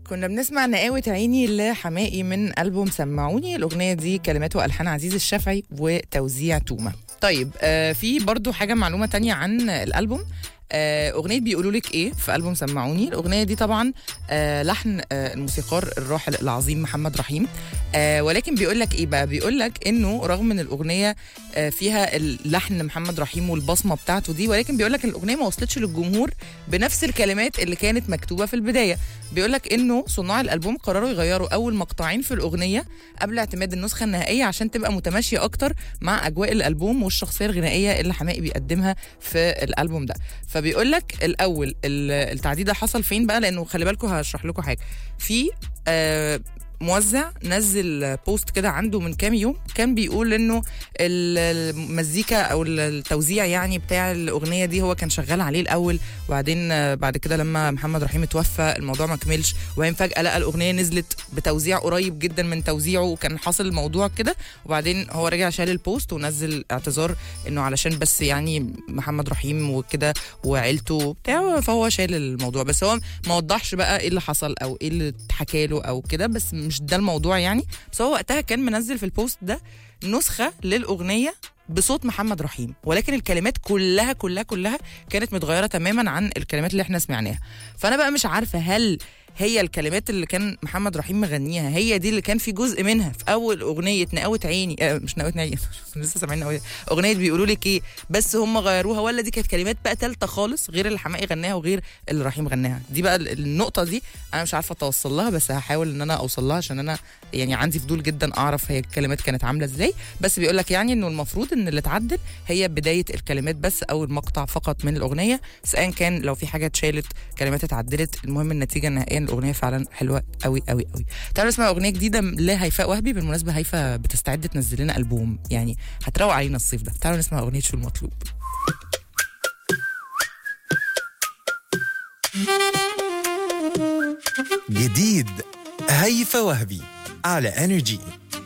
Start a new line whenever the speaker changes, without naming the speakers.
كنا بنسمع نقاوة عيني لحمائي من ألبوم سمعوني الأغنية دي كلمات وألحان عزيز الشافعي وتوزيع تومة طيب آه في برضو حاجة معلومة تانية عن الألبوم آه، أغنية بيقولوا لك إيه في ألبوم سمعوني الأغنية دي طبعا آه، لحن آه، الموسيقار الراحل العظيم محمد رحيم آه، ولكن بيقول لك إيه بقى بيقول لك إنه رغم إن الأغنية آه، فيها اللحن محمد رحيم والبصمة بتاعته دي ولكن بيقول لك الأغنية ما وصلتش للجمهور بنفس الكلمات اللي كانت مكتوبة في البداية بيقول لك إنه صناع الألبوم قرروا يغيروا أول مقطعين في الأغنية قبل اعتماد النسخة النهائية عشان تبقى متماشية أكتر مع أجواء الألبوم والشخصية الغنائية اللي حمائي بيقدمها في الألبوم ده فبيقول لك الاول ال- التعديل ده حصل فين بقى لانه خلي بالكم هشرح لكم حاجه في آه موزع نزل بوست كده عنده من كام يوم كان بيقول انه ال- المزيكا او ال- التوزيع يعني بتاع الاغنيه دي هو كان شغال عليه الاول وبعدين آه، بعد كده لما محمد رحيم اتوفى الموضوع ما كملش وبعدين فجاه لقى الاغنيه نزلت بتوزيع قريب جدا من توزيعه وكان حاصل الموضوع كده وبعدين هو رجع شال البوست ونزل اعتذار انه علشان بس يعني محمد رحيم وكده وعيلته بتاع فهو شايل الموضوع بس هو ما وضحش بقى ايه اللي حصل او ايه اللي اتحكى له او كده بس مش ده الموضوع يعني بس هو وقتها كان منزل في البوست ده نسخه للاغنيه بصوت محمد رحيم ولكن الكلمات كلها كلها كلها كانت متغيره تماما عن الكلمات اللي احنا سمعناها فانا بقى مش عارفه هل هي الكلمات اللي كان محمد رحيم مغنيها هي دي اللي كان في جزء منها في اول اغنيه نقاوة عيني آه مش نقاوة عيني لسه سامعين نقاوة- اغنيه بيقولوا لك ايه بس هم غيروها ولا دي كانت كلمات بقى ثالثه خالص غير اللي حماقي غناها وغير اللي رحيم غناها دي بقى ال- النقطه دي انا مش عارفه اتوصل لها بس هحاول ان انا اوصل لها عشان انا يعني عندي فضول جدا اعرف هي الكلمات كانت عامله ازاي بس بيقول لك يعني انه المفروض ان اللي اتعدل هي بدايه الكلمات بس او المقطع فقط من الاغنيه سواء كان لو في حاجه اتشالت كلمات اتعدلت المهم النتيجه النهائيه ان الاغنيه فعلا حلوه قوي قوي قوي تعالوا نسمع اغنيه جديده لهيفاء وهبي بالمناسبه هيفاء بتستعد تنزل لنا البوم يعني هتروق علينا الصيف ده تعالوا نسمع اغنيه شو المطلوب
جديد هيفا وهبي على انرجي